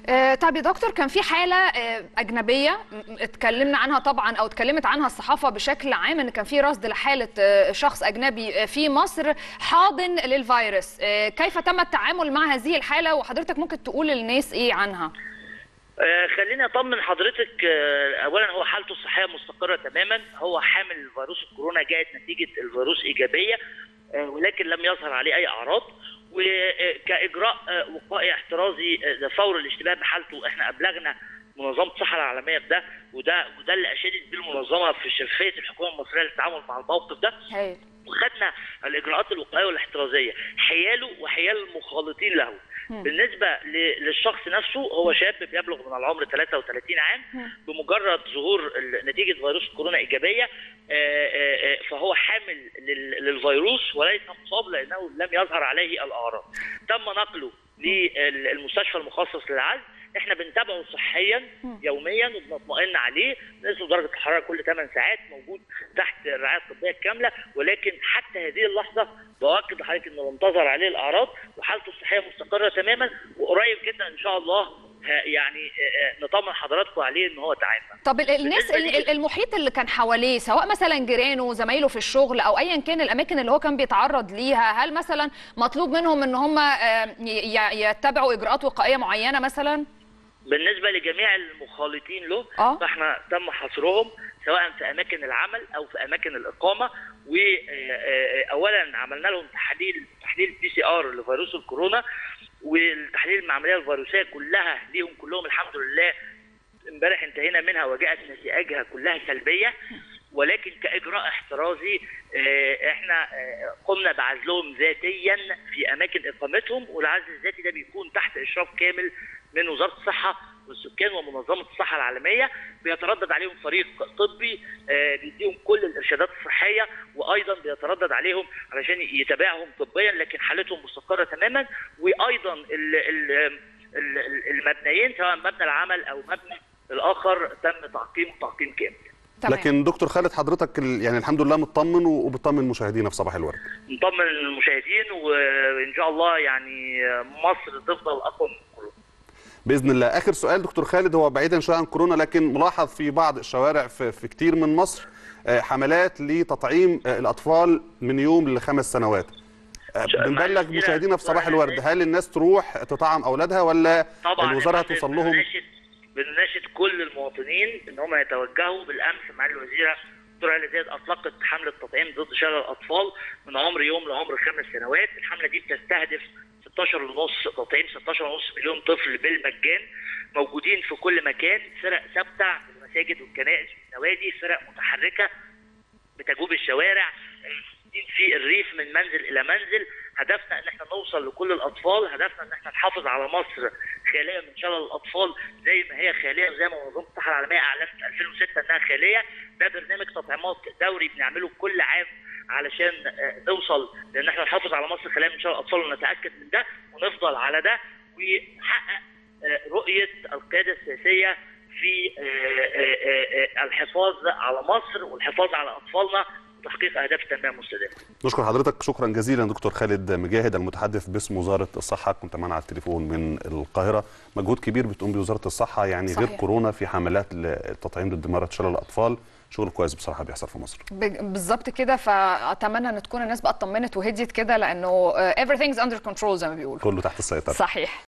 آه، طب يا دكتور كان في حالة آه، أجنبية م- اتكلمنا عنها طبعا أو اتكلمت عنها الصحافة بشكل عام إن كان في رصد لحالة آه، شخص أجنبي آه، في مصر حاضن للفيروس آه، كيف تم التعامل مع هذه الحالة وحضرتك ممكن تقول للناس إيه عنها؟ آه، خليني اطمن حضرتك آه، اولا هو حالته الصحيه مستقره تماما هو حامل فيروس الكورونا جاءت نتيجه الفيروس ايجابيه آه، ولكن لم يظهر عليه اي اعراض وكاجراء آه، وقائي احترازي آه، فور الاشتباه بحالته احنا ابلغنا منظمه الصحه العالميه بده وده وده اللي اشادت بيه المنظمه في شفافيه الحكومه المصريه للتعامل مع الموقف ده هايل وخدنا الاجراءات الوقائيه والاحترازيه حياله وحيال المخالطين له بالنسبه ل- للشخص نفسه هو شاب بيبلغ من العمر 33 عام بمجرد ظهور ال- نتيجه فيروس الكورونا ايجابيه آه، آه، آه، فهو حامل لل- للفيروس وليس مصاب لانه لم يظهر عليه الاعراض تم نقله للمستشفى المخصص للعزل احنا بنتابعه صحيا يوميا وبنطمئن عليه نقيسه درجه الحراره كل 8 ساعات موجود تحت الرعايه الطبيه الكامله ولكن حتى هذه اللحظه باكد لحضرتك انه لم تظهر عليه الاعراض وحالته الصحيه مستقره تماما وقريب جدا ان شاء الله ه- يعني آه، آه، نطمن حضراتكم عليه ان هو تعافى طب ال- الناس بالنسبة ال- لي- ال- المحيط اللي كان حواليه سواء مثلا جيرانه زمايله في الشغل او ايا كان الاماكن اللي هو كان بيتعرض ليها هل مثلا مطلوب منهم ان هم آه، ي- ي- يتبعوا اجراءات وقائيه معينه مثلا بالنسبه لجميع المخالطين له آه. فاحنا تم حصرهم سواء في اماكن العمل او في اماكن الاقامه واولا عملنا لهم تحليل تحليل بي سي ار لفيروس الكورونا والتحليل المعمليه الفيروسيه كلها ليهم كلهم الحمد لله امبارح انتهينا منها وجاءت نتائجها كلها سلبيه ولكن كاجراء احترازي آه، احنا آه، قمنا بعزلهم ذاتيا في اماكن اقامتهم والعزل الذاتي ده بيكون تحت اشراف كامل من وزاره الصحه والسكان ومنظمه الصحه العالميه بيتردد عليهم فريق طبي آه، بيديهم كل الارشادات الصحيه وايضا بيتردد عليهم علشان يتابعهم طبيا لكن حالتهم مستقره تماما وايضا ال- ال- ال- ال- المبنيين سواء مبنى العمل او مبنى الاخر تم تعقيمه تعقيم كامل تمام. لكن دكتور خالد حضرتك ال- يعني الحمد لله مطمن وبتطمن مشاهدينا في صباح الورد نطمن المشاهدين وان شاء الله يعني مصر تفضل اقوى من كورونا باذن الله اخر سؤال دكتور خالد هو بعيدا شويه عن كورونا لكن ملاحظ في بعض الشوارع في, في كتير من مصر آه، حملات لتطعيم آه، الاطفال من يوم لخمس سنوات آه، شو- بنبلغ معلش، مشاهدينا في صباح أنا- الورد هل الناس تروح تطعم اولادها ولا طبعا الوزاره يا فندم هتوصل لهم بنناشد بنناشد كل المواطنين ان هم يتوجهوا بالامس مع الوزيره الدكتوره هاله زايد اطلقت حمله تطعيم ضد شلل الاطفال من عمر يوم لعمر خمس سنوات الحمله دي بتستهدف 16 ونص تطعيم 16 ونص مليون طفل بالمجان موجودين في كل مكان فرق ثابته في المساجد والكنائس والنوادي فرق متحركه بتجوب الشوارع في الريف من منزل الى منزل هدفنا ان احنا نوصل لكل الاطفال هدفنا ان احنا نحافظ على مصر خاليه من شلل الاطفال زي ما هي خاليه وزي ما منظمه الصحه العالميه اعلنت 2006 انها خاليه ده برنامج تطعيمات دوري بنعمله كل عام علشان آه، نوصل لان احنا نحافظ على مصر خاليه من شلل الاطفال ونتاكد من ده ونفضل على ده ونحقق آه، رؤيه القياده السياسيه في آه، آه، آه، آه، الحفاظ على مصر والحفاظ على اطفالنا وتحقيق اهداف التنميه المستدامه. نشكر حضرتك شكرا جزيلا دكتور خالد مجاهد المتحدث باسم وزاره الصحه كنت معنا على التليفون من القاهره مجهود كبير بتقوم به وزاره الصحه يعني صحيح. غير كورونا في حملات للتطعيم ضد مرض شلل الاطفال شغل كويس بصراحه بيحصل في مصر ب- بالظبط كده فاتمنى ان تكون الناس بقى اطمنت وهديت كده لانه آه، everything's under control زي ما بيقولوا كله تحت السيطره صحيح